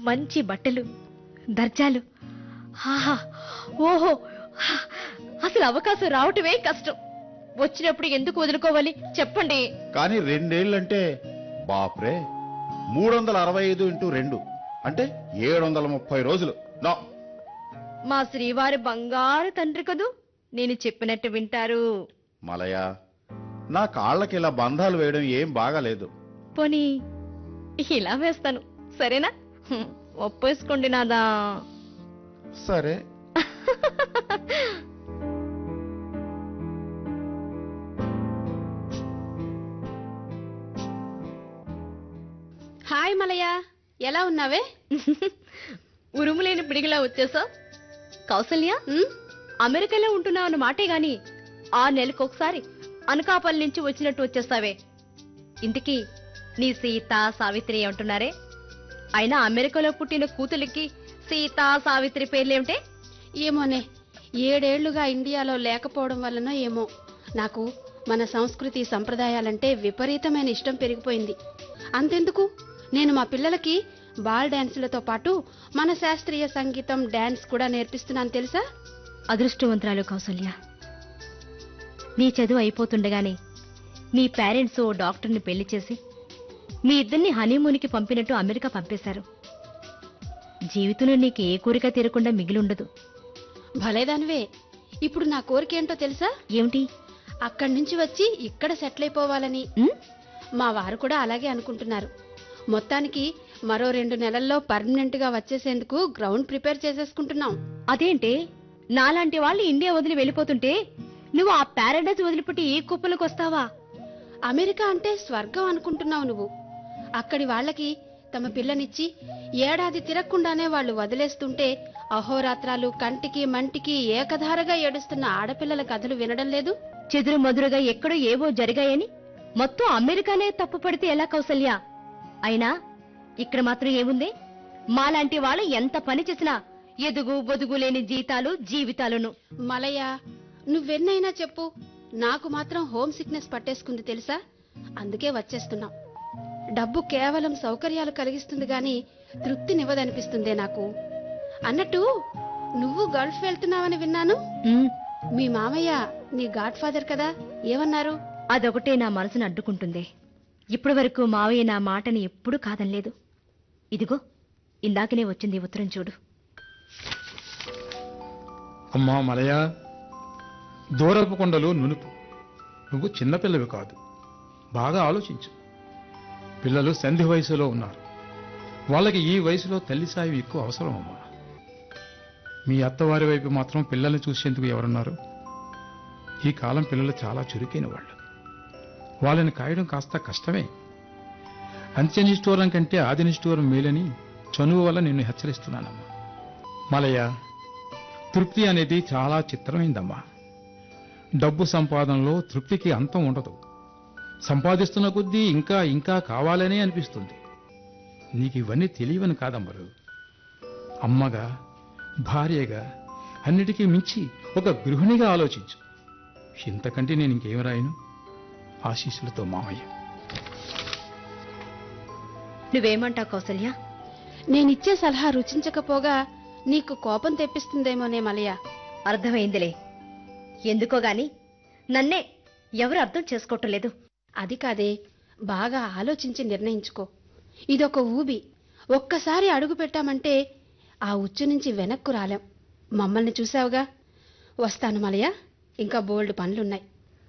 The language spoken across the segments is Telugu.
మంచి బట్టలు దర్జాలు ఆహా ఓహో హా, అసలు అవకాశం రావటమే కష్టం వచ్చినప్పుడు ఎందుకు వదులుకోవాలి చెప్పండి కానీ రెండేళ్లంటే బాప్రే మూడు వందల అరవై ఐదు ఇంటూ రెండు అంటే ఏడు వందల ముప్పై రోజులు నా మా శ్రీవారి బంగారు తండ్రి కదూ నేను చెప్పినట్టు వింటారు మలయ నా కాళ్ళకి ఇలా బంధాలు వేయడం ఏం బాగాలేదు పోనీ ఇలా వేస్తాను సరేనా హ్మ్, ఒప్పేసుకోండి నాదా సరే హాయ్ మలయ ఎలా ఉన్నావే ఉరుములేని పిడిగిలా వచ్చేసా కౌసల్య ఉమ్, అమెరికాలో ఉంటున్నావు అన్న మాటే గాని ఆ నెలకు ఒకసారి అనకాపల్లి నుంచి వచ్చినట్టు వచ్చేస్తావే ఇంటికి నీ సీత సావిత్రి అంటున్నారే అయినా అమెరికాలో పుట్టిన కూతులికి సీత సావిత్రి పేర్లేమిటే ఏమోనే ఏడేళ్లుగా ఇండియాలో లేకపోవడం వల్లనో ఏమో నాకు మన సంస్కృతి సంప్రదాయాలంటే విపరీతమైన ఇష్టం పెరిగిపోయింది అంతెందుకు నేను మా పిల్లలకి బాల్ డాన్సులతో పాటు మన శాస్త్రీయ సంగీతం డాన్స్ కూడా నేర్పిస్తున్నాను తెలుసా అదృష్టవంతురాలు కౌసల్య నీ చదువు అయిపోతుండగానే నీ పేరెంట్స్ ఓ డాక్టర్ని పెళ్లి చేసి మీ ఇద్దరిని హనీమూన్కి పంపినట్టు అమెరికా పంపేశారు జీవితంలో నీకు ఏ కోరిక తీరకుండా మిగిలుండదు భలేదానివే ఇప్పుడు నా కోరిక ఏంటో తెలుసా ఏమిటి అక్కడి నుంచి వచ్చి ఇక్కడ సెటిల్ అయిపోవాలని ఉమ్? మా వారు కూడా అలాగే అనుకుంటున్నారు మొత్తానికి మరో రెండు నెలల్లో పర్మనెంట్ గా వచ్చేసేందుకు గ్రౌండ్ ప్రిపేర్ చేసేసుకుంటున్నాం అదేంటే నాలాంటి వాళ్ళు ఇండియా వదిలి వెళ్ళిపోతుంటే నువ్వు ఆ పారాడైజ్ వదిలిపెట్టి ఈ కుప్పలకు వస్తావా అమెరికా అంటే స్వర్గం అనుకుంటున్నావు నువ్వు అక్కడి వాళ్ళకి తమ పిల్లనిచ్చి ఏడాది తిరగకుండానే వాళ్ళు వదిలేస్తుంటే అహోరాత్రాలు కంటికి మంటికి ఏకధారగా ఏడుస్తున్న ఆడపిల్లల కథలు వినడం లేదు చెదురు మదురుగా ఎక్కడో ఏవో జరిగాయని మొత్తం అమెరికానే తప్పు పడితే ఎలా కౌసల్య అయినా ఇక్కడ మాత్రం ఏముంది మాలాంటి వాళ్ళు ఎంత పని చేసినా ఎదుగు బొదుగు లేని జీతాలు జీవితాలను మలయ నువ్వెన్నైనా చెప్పు నాకు మాత్రం హోమ్ సిక్నెస్ పట్టేసుకుంది తెలుసా అందుకే వచ్చేస్తున్నాం డబ్బు కేవలం సౌకర్యాలు కలిగిస్తుంది గాని తృప్తినివ్వదనిపిస్తుందే నాకు అన్నట్టు నువ్వు గల్ఫ్ వెళ్తున్నావని విన్నాను ఉమ్, మీ మామయ్య నీ గాడ్ ఫాదర్ కదా ఏమన్నారు అదొకటే నా మనసును అడ్డుకుంటుంది ఇప్పటి వరకు మావయ్య నా మాటని ఎప్పుడూ కాదనలేదు ఇదిగో ఇందాకనే వచ్చింది ఈ ఉత్తరం చూడు అమ్మా మలయ దూరపు కొండలు నునుపు నువ్వు చిన్నపిల్లవి కాదు బాగా ఆలోచించు పిల్లలు సంధి వయసులో ఉన్నారు వాళ్ళకి ఈ వయసులో తల్లి సాయం ఎక్కువ అవసరం అమ్మా మీ అత్తవారి వైపు మాత్రం పిల్లల్ని చూసేందుకు ఎవరున్నారు ఈ కాలం పిల్లలు చాలా చురుకైన వాళ్ళు వాళ్ళని కాయడం కాస్త కష్టమే అంత్యనిష్ఠూరం కంటే ఆదినిష్ఠూరం మేలని చనువు వల్ల నిన్ను హెచ్చరిస్తున్నానమ్మా మలయ తృప్తి అనేది చాలా చిత్రమైందమ్మా డబ్బు సంపాదనలో తృప్తికి అంతం ఉండదు సంపాదిస్తున్న కొద్దీ ఇంకా ఇంకా కావాలనే అనిపిస్తుంది నీకు ఇవన్నీ తెలియవని కాదమ్మరు అమ్మగా భార్యగా అన్నిటికీ మించి ఒక గృహిణిగా ఆలోచించు ఇంతకంటే నేను ఇంకేం రాయను ఆశీస్సులతో మామయ్య నువ్వేమంటావు కౌసల్య నేనిచ్చే సలహా రుచించకపోగా నీకు కోపం తెప్పిస్తుందేమోనే మలయ అర్థమైందిలే ఎందుకో గాని నన్నే ఎవరు అర్థం చేసుకోవటం లేదు అది కాదే బాగా ఆలోచించి నిర్ణయించుకో ఇదొక ఊబి ఒక్కసారి అడుగు పెట్టామంటే ఆ ఉచ్చు నుంచి వెనక్కు రాలేం మమ్మల్ని చూసావుగా వస్తాను మలయ ఇంకా బోల్డ్ పనులున్నాయి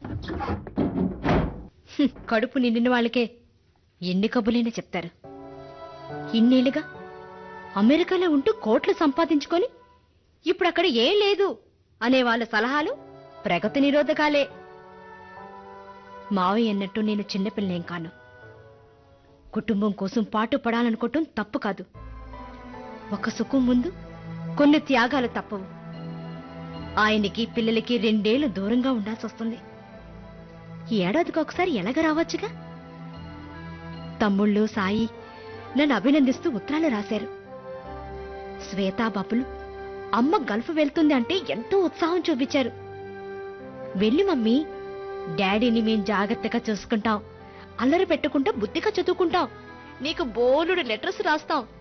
హ్మ్, కడుపు నిండిన వాళ్ళకే ఎన్ని కబులైనా చెప్తారు ఇన్నేళ్లుగా అమెరికాలో ఉంటూ కోట్లు సంపాదించుకొని ఇప్పుడు అక్కడ ఏం లేదు అనే వాళ్ళ సలహాలు ప్రగతి నిరోధకాలే మావయ్య అన్నట్టు నేను చిన్నపిల్లనేం కాను కుటుంబం కోసం పాటు పడాలనుకోవటం తప్పు కాదు ఒక సుఖం ముందు కొన్ని త్యాగాలు తప్పవు ఆయనకి పిల్లలకి రెండేళ్లు దూరంగా ఉండాల్సి వస్తుంది ఈ ఏడాదికి ఒకసారి ఎలాగ రావచ్చుగా తమ్ముళ్ళు సాయి నన్ను అభినందిస్తూ ఉత్తరాలు రాశారు శ్వేతా బాపులు అమ్మ గల్ఫ్ వెళ్తుంది అంటే ఎంతో ఉత్సాహం చూపించారు వెళ్ళి మమ్మీ డాడీని మేం జాగ్రత్తగా చూసుకుంటాం అల్లరి పెట్టుకుంటా బుద్ధిగా చదువుకుంటాం నీకు బోలుడు లెటర్స్ రాస్తాం